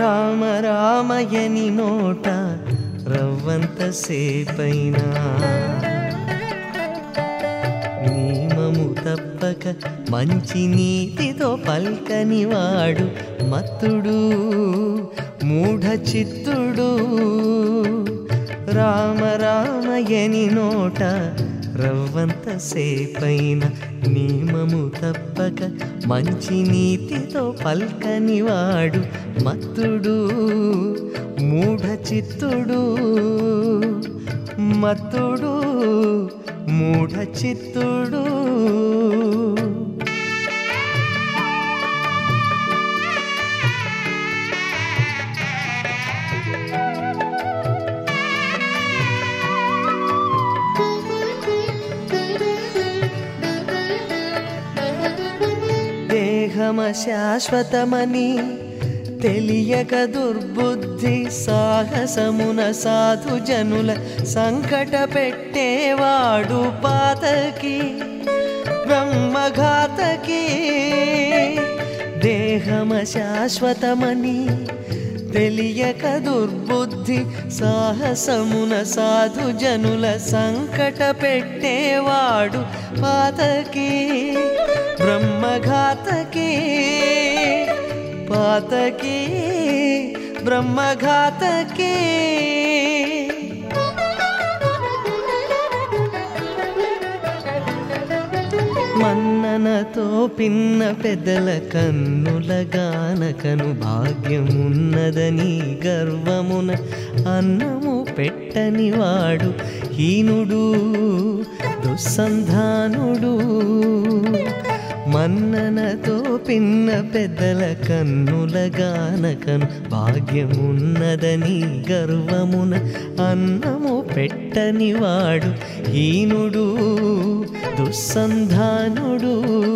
రామ రామయని నోట రవ్వంత సేపైనా నియమము తప్పక మంచి నీతితో పల్కని వాడు మత్తుడు మూఢ చిత్తుడు రామ రామయని నోట రవ్వంత సేపైన నియమము తప్పక మంచి నీతితో పల్కని వాడు మత్తుడు మూఢ చిత్తుడు మత్తుడు మూఢ చిత్తుడు దేహమ శాశ్వతమని తెలియక దుర్బుద్ధి సాహసమున సాధు జనుల సంకట పెట్టేవాడు పాతకి బ్రహ్మఘాతకి దేహమ శాశ్వతమని తెలియక దుర్బుద్ధి సాహసమున సాధు జనుల సంకట పెట్టేవాడు పాతకి బ్రహ్మఘాతకి పాతకి బ్రహ్మఘాతకి మన్ననతో పిన్న పెద్దల కన్నుల గానకను భాగ్యమున్నదని గర్వమున అన్నము పెట్టని వాడు హీనుడు దుస్సంధానుడు మన్ననతో పిన్న పెద్దల కన్నుల గానకను భాగ్యమున్నదని గర్వమున అన్నము పెట్టని వాడు హీనుడు దుస్సంధానుడు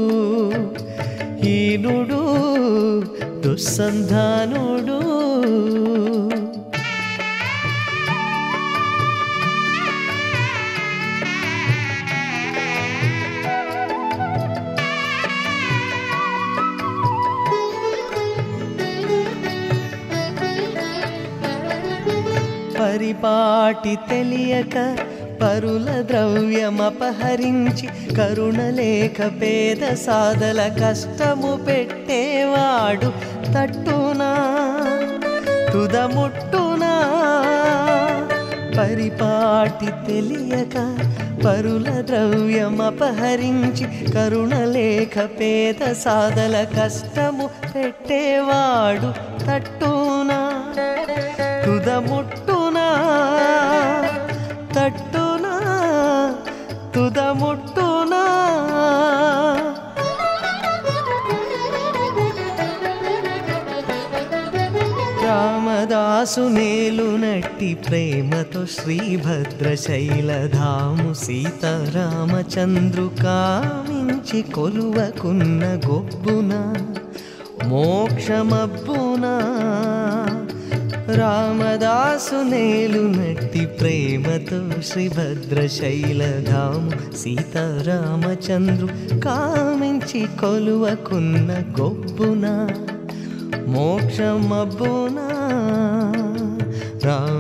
హీనుడు దుస్సంధానుడు పరిపాటి తెలియక పరుల ద్రవ్యమపహరించి కరుణ లేక పేద సాదల కష్టము పెట్టేవాడు తట్టునా తుదముట్టునా పరిపాటి తెలియక పరుల ద్రవ్యమపహరించి కరుణ లేక పేద సాదల కష్టము పెట్టేవాడు తట్టునా తుదముట్టునా తట్టునా తుదముట్టునా రామదాసు నేలునట్టి ప్రేమతో శ్రీభద్ర శైలధాము సీతారామచంద్రు కామించి కొలువకున్న గొబ్బున మోక్షమబ్బునా రామదాసు నేలునట్టి ప్రేమతో శ్రీభద్ర శైలధాము సీతారామచంద్రు కామించి కొలువకున్న గొబ్బున మోక్షమబ్బునా రామ